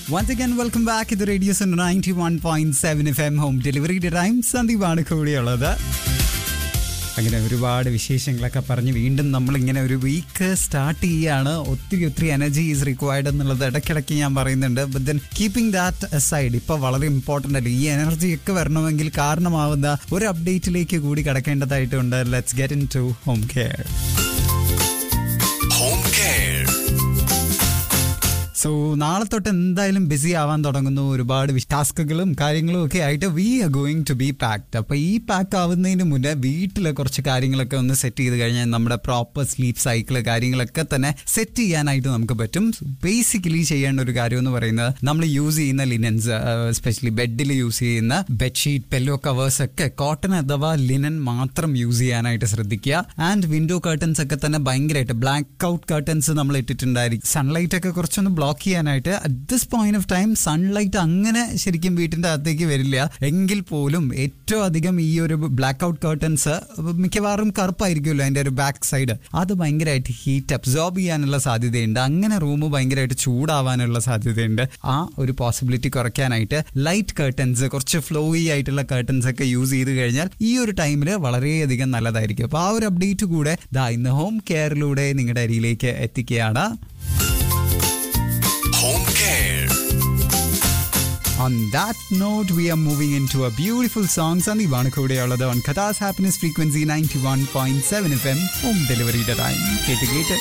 Once again welcome back ഇത് radio's ninety one point seven F M home ഡെലിവറിയുടെ time സന്ദീപാണ് കൂടിയുള്ളത് അങ്ങനെ ഒരുപാട് വിശേഷങ്ങളൊക്കെ പറഞ്ഞ് വീണ്ടും നമ്മൾ ഇങ്ങനെ ഒരു വീക്ക് സ്റ്റാർട്ട് ചെയ്യുകയാണ് ഒത്തിരി ഒത്തിരി എനർജി ഈസ് റിക്വയർഡ് എന്നുള്ളത് ഇടയ്ക്കിടയ്ക്ക് ഞാൻ പറയുന്നുണ്ട് but then keeping that side ഇപ്പോൾ വളരെ ഇമ്പോർട്ടൻ്റ് അല്ലേ ഈ എനർജി ഒക്കെ വരണമെങ്കിൽ കാരണമാവുന്ന ഒരു അപ്ഡേറ്റിലേക്ക് കൂടി കിടക്കേണ്ടതായിട്ടുണ്ട് let's get into home care Home Care. So നാളെ തൊട്ട് എന്തായാലും ബിസി ആവാൻ തുടങ്ങുന്നു ഒരുപാട് ടാസ്കുകളും കാര്യങ്ങളും ഒക്കെ ആയിട്ട് we are going to be packed അപ്പൊ ഈ പാക്ക് ആവുന്നതിന് മുന്നേ വീട്ടിലെ കുറച്ച് കാര്യങ്ങളൊക്കെ ഒന്ന് സെറ്റ് ചെയ്ത് കഴിഞ്ഞാൽ നമ്മുടെ പ്രോപ്പർ സ്ലീപ്പ് സൈക്കിൾ കാര്യങ്ങളൊക്കെ തന്നെ സെറ്റ് ചെയ്യാനായിട്ട് നമുക്ക് പറ്റും ബേസിക്കലി ചെയ്യേണ്ട ഒരു കാര്യം എന്ന് പറയുന്നത് നമ്മൾ യൂസ് ചെയ്യുന്ന ലിനൻസ് എസ്പെഷ്യലി ബെഡിൽ യൂസ് ചെയ്യുന്ന ബെഡ്ഷീറ്റ് പെല്ലോ കവേഴ്സ് ഒക്കെ കോട്ടൺ അഥവാ ലിനൻ മാത്രം യൂസ് ചെയ്യാനായിട്ട് ശ്രദ്ധിക്കുക ആൻഡ് വിൻഡോ കർട്ടൻസ് ഒക്കെ തന്നെ ഭയങ്കരമായിട്ട് ബ്ലാക്ക് ഔട്ട് കർട്ടൻസ് നമ്മൾ ഇട്ടിട്ടുണ്ടായിരിക്കും സൺലൈറ്റ് ഒക്കെ കുറച്ചൊന്ന് ബ്ലോക്ക് ചെയ്യാനായിട്ട് at this point of time sunlight അങ്ങനെ ശരിക്കും വീട്ടിന്റെ അകത്തേക്ക് വരില്ല എങ്കിൽ പോലും ഏറ്റവും അധികം ഈ ഒരു ബ്ലാക്ക് ഔട്ട് കർട്ടൻസ് മിക്കവാറും കറുപ്പായിരിക്കുമല്ലോ അതിന്റെ ഒരു ബാക്ക് സൈഡ് അത് ഭയങ്കരമായിട്ട് ഹീറ്റ് അബ്സോർബ് ചെയ്യാനുള്ള സാധ്യതയുണ്ട് അങ്ങനെ റൂം ഭയങ്കരമായിട്ട് ചൂടാവാനുള്ള സാധ്യതയുണ്ട് ആ ഒരു പോസിബിലിറ്റി കുറയ്ക്കാനായിട്ട് ലൈറ്റ് കർട്ടൻസ് കുറച്ച് ഫ്ലോയി ആയിട്ടുള്ള കർട്ടൻസ് ഒക്കെ യൂസ് ചെയ്ത് കഴിഞ്ഞാൽ ഈ ഒരു ടൈമിൽ വളരെയധികം നല്ലതായിരിക്കും അപ്പോൾ ആ ഒരു അപ്ഡേറ്റ് കൂടെ ദാ ഇന്ന് ഹോം കെയറിലൂടെ നിങ്ങളുടെ അരിയിലേക്ക് എത്തിക്കുകയാണ് Home Care. On that note, we are moving into a beautiful song. സന്ദീപാണ് കൂടെയുള്ളത് ഓൺ കഥാസ് happiness frequency ninety one point seven F M home ഡെലിവറിയുടെ ടൈം കേട്ട് കേട്ട്